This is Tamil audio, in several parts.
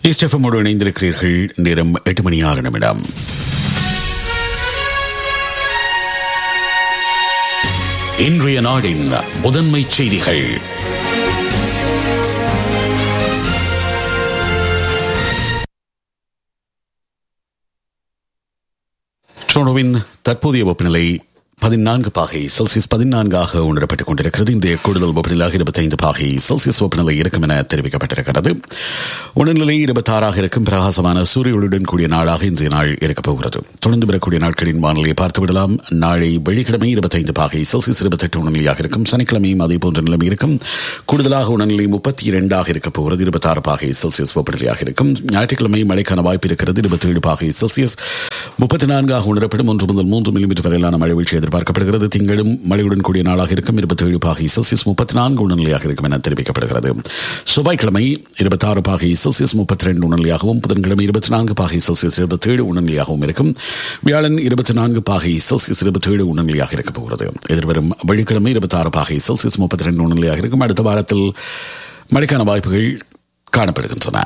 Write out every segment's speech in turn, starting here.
இஸ்டெஃபமோடு இணைந்திருக்கிறீர்கள் நேரம் எட்டு மணி ஆறு நிமிடம் இன்றைய நாடின் முதன்மை செய்திகள் டொரண்டோவின் தற்போதைய வெப்பநிலை பதினான்கு பாகை செல்சியஸ் பதினான்காக உணரப்பட்டுக் கொண்டிருக்கிறது இன்றைய கூடுதல் வெப்பநிலையாக இருபத்தைந்து பாகை செல்சியஸ் வெப்பநிலை இருக்கும் என தெரிவிக்கப்பட்டிருக்கிறது உடல்நிலை இருபத்தாறாக இருக்கும் பிரகாசமான சூரியொளியுடன் கூடிய நாளாக இன்றைய நாள் இருக்கப் போகிறது தொடர்ந்து வரக்கூடிய நாட்களின் வானிலையை பார்த்துவிடலாம் நாளை வெள்ளிக்கிழமை இருபத்தைந்து பாகை செல்சியஸ் இருபத்தெட்டு உணர்நிலையாக இருக்கும் சனிக்கிழமையும் அதே போன்ற நிலைமை இருக்கும் கூடுதலாக உணர்நிலை முப்பத்தி இரண்டாக இருக்கப் போகிறது இருபத்தாறு பாகை செல்சியஸ் வெப்பநிலையாக இருக்கும் ஞாயிற்றுக்கிழமை மழைக்கான வாய்ப்பு இருக்கிறது இருபத்தேழு பாகை செல்சியஸ் முப்பத்தி நான்காக உணரப்படும் ஒன்று முதல் மூன்று மில்லிமீட்டர் வரையிலான மழை வீழ்ச்சி எதிர்பார்க்கப்படுகிறது திங்களும் மழையுடன் கூடிய நாளாக இருக்கும் இருபத்தி ஏழு பாகை செல்சியஸ் முப்பத்தி நான்கு உணர்நிலையாக இருக்கும் என தெரிவிக்கப்படுகிறது செவ்வாய்க்கிழமை இருபத்தாறு பாகை செல்சியஸ் முப்பத்தி ரெண்டு உணர்நிலையாகவும் புதன்கிழமை இருபத்தி நான்கு பாகை செல்சியஸ் இருபத்தி ஏழு உணர்நிலையாகவும் இருக்கும் வியாழன் இருபத்தி நான்கு பாகை செல்சியஸ் இருபத்தி ஏழு உணர்நிலையாக இருக்கப் போகிறது எதிர்வரும் வெள்ளிக்கிழமை இருபத்தாறு பாகை செல்சியஸ் முப்பத்தி ரெண்டு உணர்நிலையாக இருக்கும் அடுத்த வாரத்தில் மழைக்கான வாய்ப்புகள் காணப்படுகின்றன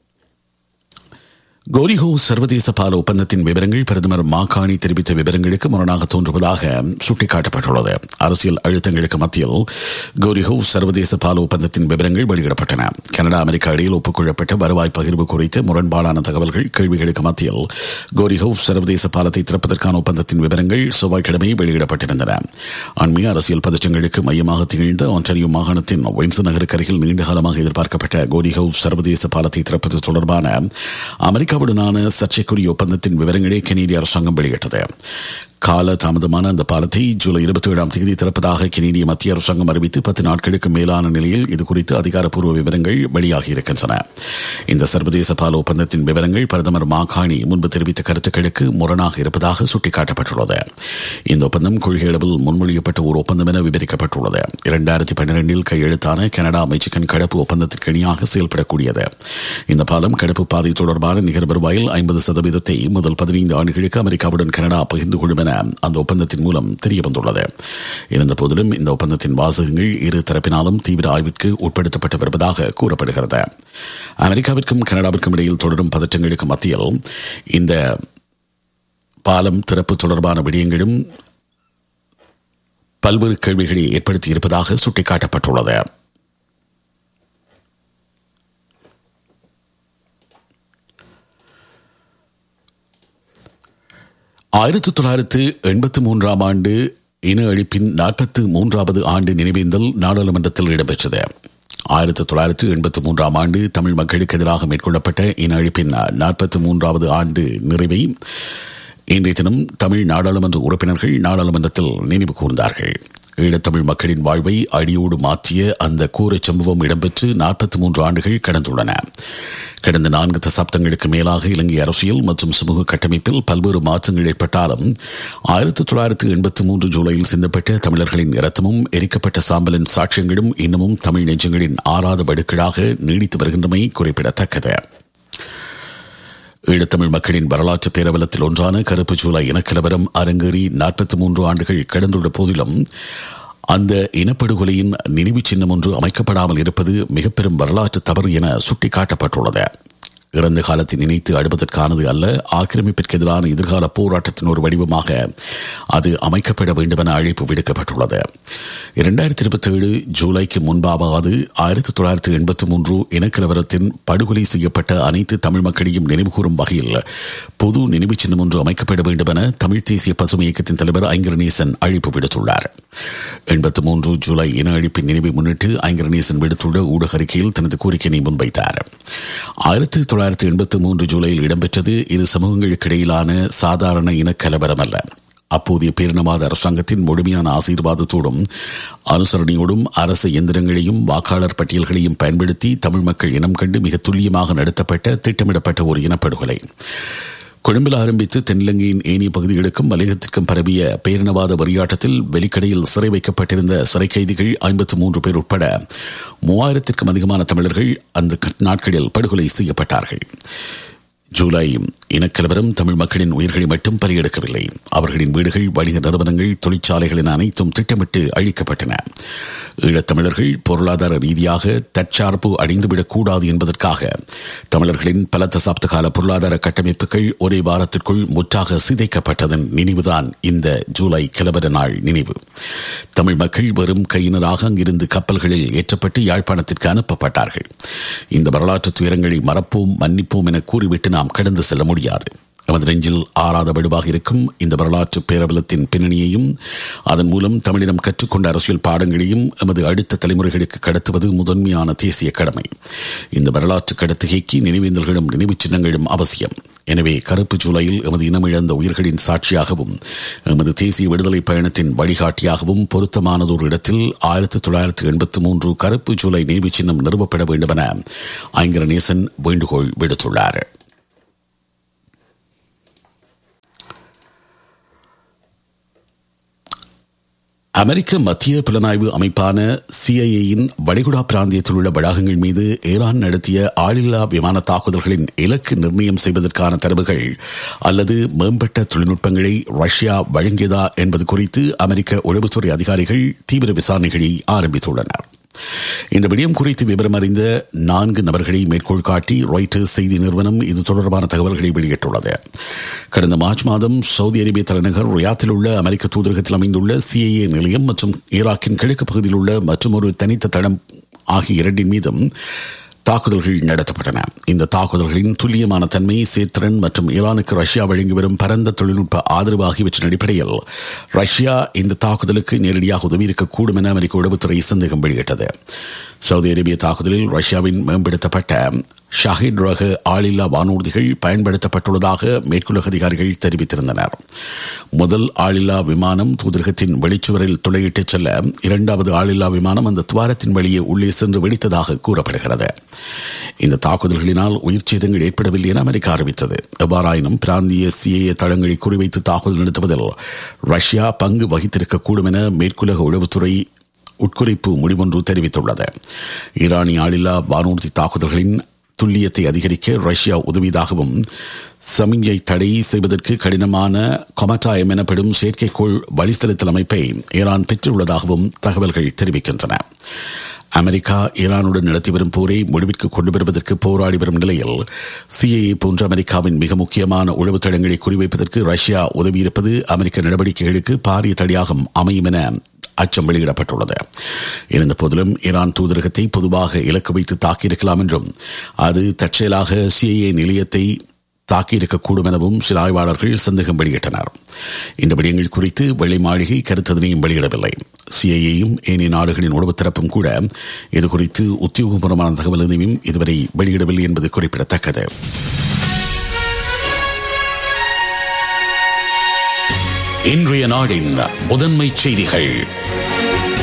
கோரிஹோ சர்வதேச பால ஒப்பந்தத்தின் விவரங்கள் பிரதமர் மாகாணி தெரிவித்த விவரங்களுக்கு முரணாக தோன்றுவதாக சுட்டிக்காட்டப்பட்டுள்ளது அரசியல் அழுத்தங்களுக்கு மத்தியில் கோரிஹோ சர்வதேச பால ஒப்பந்தத்தின் விவரங்கள் வெளியிடப்பட்டன கனடா அமெரிக்கா இடையில் ஒப்புக்கொள்ளப்பட்ட வருவாய் பகிர்வு குறித்து முரண்பாடான தகவல்கள் கேள்விகளுக்கு மத்தியில் கோரிஹோ சர்வதேச பாலத்தை திறப்பதற்கான ஒப்பந்தத்தின் விவரங்கள் செவ்வாய்க்கிழமை வெளியிடப்பட்டிருந்தன அண்மைய அரசியல் பதற்றங்களுக்கு மையமாக திகழ்ந்த ஆன்டரியோ மாகாணத்தின் வென்ஸ் நகருக்கு அருகில் நீண்டகாலமாக எதிர்பார்க்கப்பட்ட கோரிஹோ சர்வதேச பாலத்தை திறப்பது தொடர்பான அமெரிக்கா அமெரிக்காவுடனான சர்ச்சைக்குரிய ஒப்பந்தத்தின் விவரங்களை கெனேடிய அரசாங்கம் வெளியிட்டது கால தாமதமான அந்த பாலத்தை ஜூலை இருபத்தி ஏழாம் தேதி திறப்பதாக கெனேடிய மத்திய அரசாங்கம் அறிவித்து பத்து நாட்களுக்கு மேலான நிலையில் இது குறித்து அதிகாரப்பூர்வ விவரங்கள் வெளியாகி இருக்கின்றன இந்த சர்வதேச பால ஒப்பந்தத்தின் விவரங்கள் பிரதமர் மாகாணி முன்பு தெரிவித்த கருத்துக்களுக்கு முரணாக இருப்பதாக சுட்டிக்காட்டப்பட்டுள்ளது இந்த ஒப்பந்தம் கொள்கை அளவில் முன்மொழியப்பட்ட ஒரு ஒப்பந்தம் என விவரிக்கப்பட்டுள்ளது இரண்டாயிரத்தி பன்னிரண்டில் கையெழுத்தான கனடா மெக்சிகன் கடப்பு ஒப்பந்தத்திற்கு இணையாக செயல்படக்கூடியது இந்த பாலம் கடப்பு பாதை தொடர்பான நிகர் வருவாயில் ஐம்பது சதவீதத்தை முதல் பதினைந்து ஆண்டுகளுக்கு அமெரிக்காவுடன் கனடா பகிர்ந்து கொள்ளும் என அந்த ஒப்பந்தத்தின் மூலம் தெரிய வந்துள்ளது இருந்த போதிலும் இந்த ஒப்பந்தத்தின் வாசகங்கள் இரு தரப்பினாலும் தீவிர ஆய்விற்கு உட்படுத்தப்பட்டு வருவதாக கூறப்படுகிறது அமெரிக்காவிற்கும் கனடாவிற்கும் இடையில் தொடரும் பதற்றங்களுக்கு மத்தியில் இந்த பாலம் திறப்பு தொடர்பான விடயங்களும் பல்வேறு கேள்விகளை ஏற்படுத்தி இருப்பதாக சுட்டிக்காட்டப்பட்டுள்ளது ஆயிரத்தி தொள்ளாயிரத்து எண்பத்தி மூன்றாம் ஆண்டு இன அழிப்பின் நாற்பத்தி மூன்றாவது ஆண்டு நினைவேந்தல் நாடாளுமன்றத்தில் இடம்பெற்றது ஆயிரத்தி தொள்ளாயிரத்து எண்பத்தி மூன்றாம் ஆண்டு தமிழ் மக்களுக்கு எதிராக மேற்கொள்ளப்பட்ட இன அழிப்பின் நாற்பத்தி மூன்றாவது ஆண்டு நிறைவை இன்றைய தினம் தமிழ் நாடாளுமன்ற உறுப்பினர்கள் நாடாளுமன்றத்தில் நினைவு கூர்ந்தார்கள் ஈழத்தமிழ் மக்களின் வாழ்வை அடியோடு மாற்றிய அந்த கூரச் சம்பவம் இடம்பெற்று நாற்பத்தி மூன்று ஆண்டுகள் கடந்துள்ளன கடந்த நான்கு தசாப்தங்களுக்கு மேலாக இலங்கை அரசியல் மற்றும் சமூக கட்டமைப்பில் பல்வேறு மாற்றங்கள் ஏற்பட்டாலும் ஆயிரத்தி தொள்ளாயிரத்து எண்பத்தி மூன்று ஜூலையில் சிந்தப்பட்ட தமிழர்களின் இரத்தமும் எரிக்கப்பட்ட சாம்பலின் சாட்சியங்களும் இன்னமும் தமிழ் நெஞ்சங்களின் ஆறாத வடுக்களாக நீடித்து வருகின்றமை குறிப்பிடத்தக்கது ஈழத்தமிழ் மக்களின் வரலாற்று பேரவலத்தில் ஒன்றான கருப்பு ஜூலை இனக்கலவரம் அரங்கேறி நாற்பத்தி மூன்று ஆண்டுகள் கடந்துள்ள போதிலும் அந்த இனப்படுகொலையின் நினைவு சின்னம் ஒன்று அமைக்கப்படாமல் இருப்பது மிக பெரும் வரலாற்று தவறு என சுட்டிக்காட்டப்பட்டுள்ளது இறந்த காலத்தை நினைத்து அடுப்பதற்கானது அல்ல ஆக்கிரமிப்பிற்கு எதிரான எதிர்கால போராட்டத்தின் ஒரு வடிவமாக அது அமைக்கப்பட வேண்டும் என அழைப்பு விடுக்கப்பட்டுள்ளது இரண்டாயிரத்தி இருபத்தி ஏழு ஜூலைக்கு முன்பாவது ஆயிரத்தி தொள்ளாயிரத்தி எண்பத்தி மூன்று இனக்கலவரத்தின் படுகொலை செய்யப்பட்ட அனைத்து தமிழ் மக்களையும் நினைவுகூரும் வகையில் பொது நினைவு சின்னம் ஒன்று அமைக்கப்பட வேண்டும் என தமிழ் தேசிய பசுமை இயக்கத்தின் தலைவர் ஐங்கரநேசன் அழைப்பு விடுத்துள்ளார் எண்பத்தி மூன்று ஜூலை இன அழிப்பின் நினைவை முன்னிட்டு ஐங்கரநேசன் விடுத்துள்ள ஊடக அறிக்கையில் தனது கோரிக்கையை முன்வைத்தார் ஆயிரத்தி தொள்ளாயிரத்தி எண்பத்தி மூன்று ஜூலையில் இடம்பெற்றது இரு சமூகங்களுக்கு இடையிலான சாதாரண இனக்கலவரம் அல்ல அப்போதைய பேரினவாத அரசாங்கத்தின் முழுமையான ஆசீர்வாதத்தோடும் அனுசரணையோடும் அரசு எந்திரங்களையும் வாக்காளர் பட்டியல்களையும் பயன்படுத்தி தமிழ் மக்கள் இனம் கண்டு மிக துல்லியமாக நடத்தப்பட்ட திட்டமிடப்பட்ட ஒரு இனப்படுகொலை கொழும்பில் ஆரம்பித்து தென்னிலங்கையின் ஏனைய பகுதிகளுக்கும் மலையகத்திற்கும் பரவிய பேரினவாத வரியாட்டத்தில் வெளிக்கடையில் சிறை வைக்கப்பட்டிருந்த சிறை கைதிகள் ஐம்பத்தி மூன்று பேர் உட்பட மூவாயிரத்திற்கும் அதிகமான தமிழர்கள் அந்த நாட்களில் படுகொலை செய்யப்பட்டார்கள் ஜூலை இனக்கலவரம் தமிழ் மக்களின் உயிர்களை மட்டும் பலியெடுக்கவில்லை அவர்களின் வீடுகள் வணிக நிறுவனங்கள் தொழிற்சாலைகள் என அனைத்தும் திட்டமிட்டு அழிக்கப்பட்டன ஈழத்தமிழர்கள் பொருளாதார ரீதியாக தற்சார்பு அடைந்துவிடக் கூடாது என்பதற்காக தமிழர்களின் பல தசாப்த கால பொருளாதார கட்டமைப்புகள் ஒரே வாரத்திற்குள் முற்றாக சிதைக்கப்பட்டதன் நினைவுதான் இந்த ஜூலை கலவர நாள் நினைவு தமிழ் மக்கள் வெறும் கையினராக அங்கிருந்து கப்பல்களில் ஏற்றப்பட்டு யாழ்ப்பாணத்திற்கு அனுப்பப்பட்டார்கள் இந்த வரலாற்று துயரங்களை மறப்போம் மன்னிப்போம் என கூறிவிட்டு நாம் கடந்து செல்ல முடியாது நமது நெஞ்சில் ஆறாத வடுவாக இருக்கும் இந்த வரலாற்று பேரபலத்தின் பின்னணியையும் அதன் மூலம் தமிழினம் கற்றுக்கொண்ட அரசியல் பாடங்களையும் எமது அடுத்த தலைமுறைகளுக்கு கடத்துவது முதன்மையான தேசிய கடமை இந்த வரலாற்று கடத்துகைக்கு நினைவேந்தல்களும் நினைவுச் சின்னங்களும் அவசியம் எனவே கருப்பு ஜூலையில் எமது இனமிழந்த உயிர்களின் சாட்சியாகவும் எமது தேசிய விடுதலை பயணத்தின் வழிகாட்டியாகவும் பொருத்தமானதொரு இடத்தில் ஆயிரத்தி தொள்ளாயிரத்தி எண்பத்தி மூன்று கருப்பு ஜூலை நினைவுச் சின்னம் நிறுவப்பட வேண்டும் என ஐங்கரநேசன் வேண்டுகோள் விடுத்துள்ளார் அமெரிக்க மத்திய புலனாய்வு அமைப்பான சிஐஏயின் வளைகுடா பிராந்தியத்தில் உள்ள வளாகங்கள் மீது ஈரான் நடத்திய ஆளில்லா விமான தாக்குதல்களின் இலக்கு நிர்ணயம் செய்வதற்கான தரவுகள் அல்லது மேம்பட்ட தொழில்நுட்பங்களை ரஷ்யா வழங்கியதா என்பது குறித்து அமெரிக்க உளவுத்துறை அதிகாரிகள் தீவிர விசாரணைகளை ஆரம்பித்துள்ளனர் இந்த விடயம் குறித்து விவரம் அறிந்த நான்கு நபர்களை மேற்கோள் காட்டி ராய்டர்ஸ் செய்தி நிறுவனம் இது தொடர்பான தகவல்களை வெளியிட்டுள்ளது கடந்த மார்ச் மாதம் சவுதி அரேபிய தலைநகர் ரியாத்தில் உள்ள அமெரிக்க தூதரகத்தில் அமைந்துள்ள சிஐஏ நிலையம் மற்றும் ஈராக்கின் கிழக்கு பகுதியில் உள்ள மற்றொரு தனித்த தடம் ஆகிய இரண்டின் மீதும் தாக்குதல்கள் நடத்தப்பட்டன இந்த தாக்குதல்களின் துல்லியமான தன்மை சேத்திரன் மற்றும் ஈரானுக்கு ரஷ்யா வழங்கி வரும் பரந்த தொழில்நுட்ப ஆதரவு ஆகியவற்றின் அடிப்படையில் ரஷ்யா இந்த தாக்குதலுக்கு நேரடியாக உதவியிருக்கக்கூடும் என அமெரிக்க உளவுத்துறை சந்தேகம் வெளியிட்டது சவுதி அரேபிய தாக்குதலில் ரஷ்யாவின் மேம்படுத்தப்பட்ட ஷாஹிட் ரக ஆளில்லா வானூர்திகள் பயன்படுத்தப்பட்டுள்ளதாக மேற்குலக அதிகாரிகள் தெரிவித்திருந்தனர் முதல் ஆளில்லா விமானம் தூதரகத்தின் வெளிச்சுவரில் துளையிட்டுச் செல்ல இரண்டாவது ஆளில்லா விமானம் அந்த துவாரத்தின் வழியே உள்ளே சென்று வெடித்ததாக கூறப்படுகிறது இந்த தாக்குதல்களினால் உயிர் சேதங்கள் ஏற்படவில்லை என அமெரிக்கா அறிவித்தது எவ்வாறாயினும் பிராந்திய சிஏஏ தளங்களை குறிவைத்து தாக்குதல் நடத்துவதில் ரஷ்யா பங்கு வகித்திருக்கக்கூடும் என மேற்குலக உளவுத்துறை உட்குறிப்பு முடிவொன்று தெரிவித்துள்ளது ஈரானிய ஆளில்லா வானூர்தி தாக்குதல்களின் துல்லியத்தை அதிகரிக்க ரஷ்யா உதவியதாகவும் சமிஞ்சை தடை செய்வதற்கு கடினமான கொமட்டாயம் எனப்படும் செயற்கைக்கோள் வழிசெலுத்தல் அமைப்பை ஈரான் பெற்றுள்ளதாகவும் தகவல்கள் தெரிவிக்கின்றன அமெரிக்கா ஈரானுடன் நடத்தி வரும் போரை முடிவிற்கு கொண்டு வருவதற்கு போராடி வரும் நிலையில் சிஏஏ போன்ற அமெரிக்காவின் மிக முக்கியமான உளவு தளங்களை குறிவைப்பதற்கு ரஷ்யா உதவியிருப்பது அமெரிக்க நடவடிக்கைகளுக்கு பாரிய தடையாகும் அமையும் என அச்சம் வெளியிடப்பட்டுள்ளது இருந்த போதிலும் ஈரான் தூதரகத்தை பொதுவாக இலக்கு வைத்து தாக்கியிருக்கலாம் என்றும் அது தற்செயலாக சிஐஏ நிலையத்தை தாக்கியிருக்கக்கூடும் எனவும் சில ஆய்வாளர்கள் சந்தேகம் வெளியிட்டனர் இந்த விடயங்கள் குறித்து வெள்ளை மாளிகை கருத்ததனையும் வெளியிடவில்லை சிஐஏயும் ஏனைய நாடுகளின் உளவு தரப்பும் கூட இது குறித்து உத்தியோகபூர்வமான தகவல் எதையும் இதுவரை வெளியிடவில்லை என்பது குறிப்பிடத்தக்கது இன்றைய நாடின் முதன்மை செய்திகள்